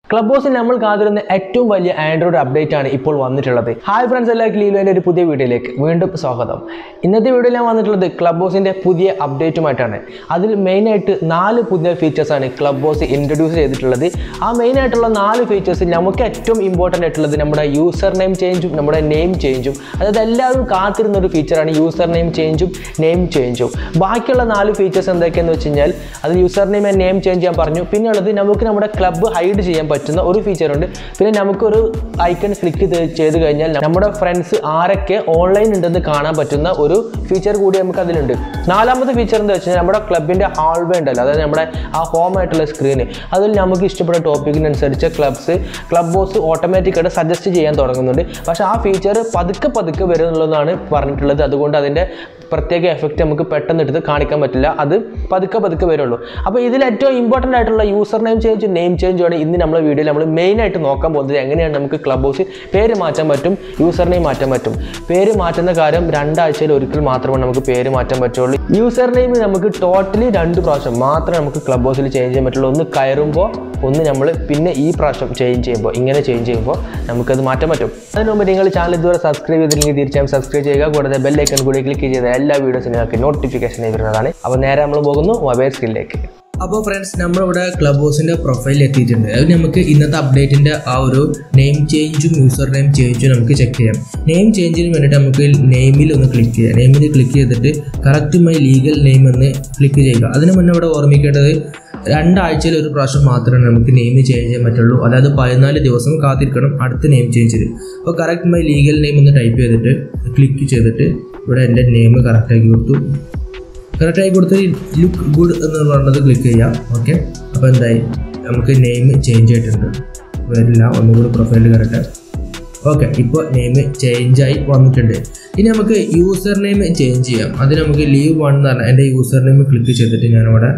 club ഹൗസിൽ നമ്മൾ കാത്തിരുന്ന ഏറ്റവും വലിയ ആൻഡ്രോയിഡ് അപ്ഡേറ്റ് ആണ് ഇപ്പോൾ വന്നിട്ടുള്ളത് ഹായ് ഫ്രണ്ട്സ് എല്ലാവർക്കും ലീലോൻ്റെ ഒരു പുതിയ വീഡിയോയിലേക്ക് വീണ്ടും സ്വാഗതം ഇന്നത്തെ വീഡിയോയിൽ ഞാൻ വന്നിട്ടുള്ളത് ക്ലബ് ഹൗസിൻ്റെ പുതിയ അപ്ഡേറ്റുമായിട്ടാണ് അതിൽ മെയിനായിട്ട് നാല് പുതിയ ഫീച്ചേഴ്സാണ് ക്ലബ് ഹൗസ് ഇൻട്രൊഡ്യൂസ് ചെയ്തിട്ടുള്ളത് ആ മെയിനായിട്ടുള്ള നാല് ഫീച്ചേഴ്സ് നമുക്ക് ഏറ്റവും ഇമ്പോർട്ടൻ്റ് ആയിട്ടുള്ളത് നമ്മുടെ യൂസർ നെയിം ചേഞ്ചും നമ്മുടെ നെയിം ചേഞ്ചും അതായത് എല്ലാവരും കാത്തിരുന്ന ഒരു ഫീച്ചറാണ് യൂസർ നെയിം ചേഞ്ചും നെയിം ചേഞ്ചും ബാക്കിയുള്ള നാല് ഫീച്ചേഴ്സ് എന്തൊക്കെയാണെന്ന് വെച്ച് കഴിഞ്ഞാൽ അത് user name and name change ചെയ്യാൻ പറഞ്ഞു പിന്നെ ഉള്ളത് നമുക്ക് നമ്മുടെ ക്ലബ്ബ് ഹൈഡ് ചെയ്യാൻ പറ്റുന്ന ഒരു ഫീച്ചർ ഉണ്ട് പിന്നെ നമുക്കൊരു ഐക്കൺ ക്ലിക്ക് ചെയ്ത് കഴിഞ്ഞാൽ നമ്മുടെ ഫ്രണ്ട്സ് ആരൊക്കെ ഓൺലൈൻ ഉണ്ടെന്ന് കാണാൻ പറ്റുന്ന ഒരു ഫീച്ചർ കൂടി നമുക്ക് അതിലുണ്ട് നാലാമത്തെ ഫീച്ചർ എന്താ വെച്ചാൽ നമ്മുടെ ക്ലബിൻ്റെ ഹാൾവേ ഉണ്ടല്ലോ അതായത് നമ്മുടെ ആ ഹോം ആയിട്ടുള്ള സ്ക്രീന് അതിൽ നമുക്ക് ഇഷ്ടപ്പെട്ട ടോപ്പിക്കിനനുസരിച്ച് ക്ലബ്സ് ക്ലബ് ബോസ് ഓട്ടോമാറ്റിക്കായിട്ട് സജസ്റ്റ് ചെയ്യാൻ തുടങ്ങുന്നുണ്ട് പക്ഷേ ആ ഫീച്ചർ പതുക്കെ പതുക്കെ വരുന്നുള്ളതാണ് പറഞ്ഞിട്ടുള്ളത് അതുകൊണ്ട് അതിൻ്റെ പ്രത്യേക എഫക്റ്റ് നമുക്ക് പെട്ടെന്ന് എടുത്ത് കാണിക്കാൻ പറ്റില്ല അത് പതുക്കെ പതുക്കെ വരുള്ളൂ അപ്പോൾ ഇതിൽ ഏറ്റവും ഇമ്പോർട്ടൻ്റ് ആയിട്ടുള്ള യൂസർ നെയിം ചേഞ്ച് നെയിം ചേഞ്ചുമാണ് ഇന്ന് നമ്മുടെ വീഡിയോയിൽ നമ്മൾ മെയിനായിട്ട് നോക്കാൻ പോകുന്നത് എങ്ങനെയാണ് നമുക്ക് ക്ലബ് ഹൗസിൽ പേര് മാറ്റാൻ പറ്റും യൂസർ നെയിം മാറ്റാൻ പറ്റും പേര് മാറ്റുന്ന കാര്യം രണ്ടാഴ്ചയിൽ ഒരിക്കൽ മാത്രമേ നമുക്ക് പേര് മാറ്റാൻ പറ്റുള്ളൂ യൂസർ നെയിം നമുക്ക് ടോട്ടലി രണ്ട് പ്രാവശ്യം മാത്രമേ നമുക്ക് ക്ലബ് ഹൗസിൽ ചേഞ്ച് ചെയ്യാൻ പറ്റുള്ളൂ ഒന്ന് കയറുമ്പോൾ ഒന്ന് നമ്മൾ പിന്നെ ഈ പ്രാവശ്യം ചേഞ്ച് ചെയ്യുമ്പോൾ ഇങ്ങനെ ചേഞ്ച് ചെയ്യുമ്പോൾ നമുക്കത് മാറ്റാൻ പറ്റും അതിന് മുമ്പ് നിങ്ങൾ ചാനൽ ഇതുവരെ സബ്സ്ക്രൈബ് ചെയ്തില്ലെങ്കിൽ തീർച്ചയായും സബ്സ്ക്രൈബ് ചെയ്യുക കൂടാതെ ബെല്ലൈക്കൺ കൂടി ക്ലിക്ക് ചെയ്ത എല്ലാ വീഡിയോസും നിങ്ങൾക്ക് നോട്ടിഫിക്കേഷൻ വരുന്നതാണ് അപ്പോൾ നേരെ നമ്മൾ പോകുന്നു മൊബൈൽ സ്ക്രീനിലേക്ക് അപ്പോൾ ഫ്രണ്ട്സ് നമ്മളിവിടെ ക്ലബ് ഹൗസിൻ്റെ പ്രൊഫൈലിൽ എത്തിയിട്ടുണ്ട് അത് നമുക്ക് ഇന്നത്തെ അപ്ഡേറ്റിൻ്റെ ആ ഒരു നെയിം ചേഞ്ചും യൂസർ നെയിം ചേഞ്ചും നമുക്ക് ചെക്ക് ചെയ്യാം നെയിം ചേഞ്ചിന് വേണ്ടിയിട്ട് നമുക്ക് നെയിമിൽ ഒന്ന് ക്ലിക്ക് ചെയ്യാം നെയിമിൽ ക്ലിക്ക് ചെയ്തിട്ട് കറക്റ്റ് മൈ ലീഗൽ നെയിം എന്ന് ക്ലിക്ക് ചെയ്യുക അതിന് മുന്നേ ഇവിടെ ഓർമ്മിക്കേണ്ടത് രണ്ടാഴ്ചയിൽ ഒരു പ്രാവശ്യം മാത്രമേ നമുക്ക് നെയിം ചേഞ്ച് ചെയ്യാൻ പറ്റുള്ളൂ അതായത് പതിനാല് ദിവസം കാത്തിരിക്കണം അടുത്ത നെയിം ചേഞ്ച് ചെയ്ത് അപ്പോൾ കറക്റ്റ് മൈ ലീഗൽ നെയിം ഒന്ന് ടൈപ്പ് ചെയ്തിട്ട് ക്ലിക്ക് ചെയ്തിട്ട് ഇവിടെ എൻ്റെ നെയിം കറക്റ്റാക്കി കൊടുത്തു കറക്റ്റായി കൊടുത്ത് ലുക്ക് ഗുഡ് എന്ന് പറഞ്ഞത് ക്ലിക്ക് ചെയ്യാം ഓക്കെ അപ്പോൾ എന്തായി നമുക്ക് നെയിം ചേഞ്ച് ആയിട്ടുണ്ട് വരില്ല ഒന്നുകൂടി പ്രൊഫൈലിൽ കറക്റ്റ് ഓക്കെ ഇപ്പോൾ നെയിം ചേഞ്ച് ആയി വന്നിട്ടുണ്ട് ഇനി നമുക്ക് യൂസർ നെയിം ചേഞ്ച് ചെയ്യാം അതിന് നമുക്ക് ലീവ് വൺ എന്ന് പറഞ്ഞാൽ എൻ്റെ യൂസർ നെയിം ക്ലിക്ക് ചെയ്തിട്ട് ഞാനിവിടെ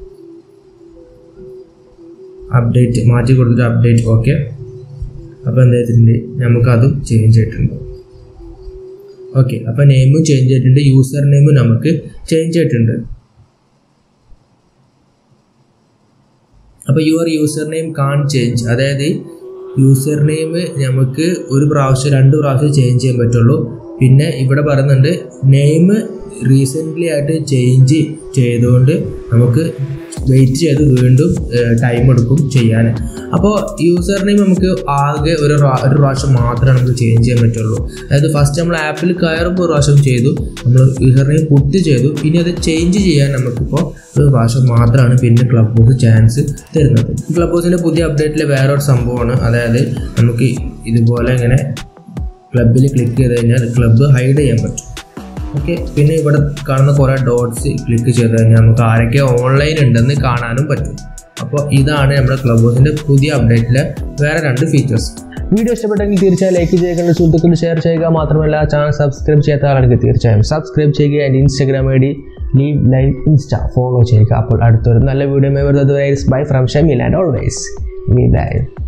അപ്ഡേറ്റ് മാറ്റി കൊടുത്തിട്ട് അപ്ഡേറ്റ് ഓക്കെ അപ്പോൾ എന്താ ചെയ്തിട്ടുണ്ട് നമുക്കതും ചേഞ്ച് ആയിട്ടുണ്ട് ഓക്കെ അപ്പോൾ നെയിമും ചേഞ്ച് ആയിട്ടുണ്ട് യൂസർ നെയിമും നമുക്ക് ചേഞ്ച് ആയിട്ടുണ്ട് അപ്പോൾ your user name can change അതായത് യൂസർ നെയിം നമുക്ക് ഒരു പ്രാവശ്യം രണ്ട് പ്രാവശ്യം ചേഞ്ച് ചെയ്യാൻ പറ്റുള്ളൂ പിന്നെ ഇവിടെ പറയുന്നുണ്ട് നെയിം റീസെൻ്റ്ലി ആയിട്ട് ചേഞ്ച് ചെയ്തുകൊണ്ട് നമുക്ക് വെയിറ്റ് ചെയ്ത് വീണ്ടും ടൈം എടുക്കും ചെയ്യാൻ അപ്പോൾ യൂസർ നെയിം നമുക്ക് ആകെ ഒരു പ്രാ- ഒരു പ്രാവശ്യം മാത്രമേ നമുക്ക് ചേഞ്ച് ചെയ്യാൻ പറ്റുള്ളൂ അതായത് ഫസ്റ്റ് നമ്മൾ ആപ്പിൽ കയറുമ്പോൾ ഒരു പ്രാവശ്യം ചെയ്തു നമ്മൾ യൂസർ നെയിം പുട്ട് ചെയ്തു ഇനി അത് ചേഞ്ച് ചെയ്യാൻ നമുക്കിപ്പോൾ ഒരു പ്രാവശ്യം മാത്രമാണ് പിന്നെ ക്ലബ് ഹൗസ് ചാൻസ് തരുന്നത് ക്ലബ് ഹൗസിൻ്റെ പുതിയ അപ്ഡേറ്റിൽ വേറെ ഒരു സംഭവമാണ് അതായത് നമുക്ക് ഇതുപോലെ ഇങ്ങനെ ക്ലബിൽ ക്ലിക്ക് ചെയ്ത് കഴിഞ്ഞാൽ ക്ലബ്ബ് ഹൈഡ് ചെയ്യാൻ പറ്റും ഓക്കെ പിന്നെ ഇവിടെ കാണുന്ന കുറേ ഡോട്ട്സ് ക്ലിക്ക് ചെയ്ത് കഴിഞ്ഞാൽ നമുക്ക് ആരൊക്കെ ഓൺലൈൻ ഉണ്ടെന്ന് കാണാനും പറ്റും അപ്പോൾ ഇതാണ് നമ്മുടെ ക്ലബ് ഹൗസിൻ്റെ പുതിയ അപ്ഡേറ്റിലെ വേറെ രണ്ട് ഫീച്ചേഴ്സ് വീഡിയോ ഇഷ്ടപ്പെട്ടെങ്കിൽ തീർച്ചയായും ലൈക്ക് ചെയ്യുക സുഹൃത്തുക്കൾ ഷെയർ ചെയ്യുക മാത്രമല്ല ചാനൽ സബ്സ്ക്രൈബ് ചെയ്യാത്ത ആളാണെങ്കിൽ തീർച്ചയായും സബ്സ്ക്രൈബ് ചെയ്യുക എൻ്റെ Instagram I D leave live insta follow ചെയ്യുക അപ്പോൾ അടുത്തൊരു നല്ല വീഡിയോ വരുന്നത് bye from Shameel and always leave live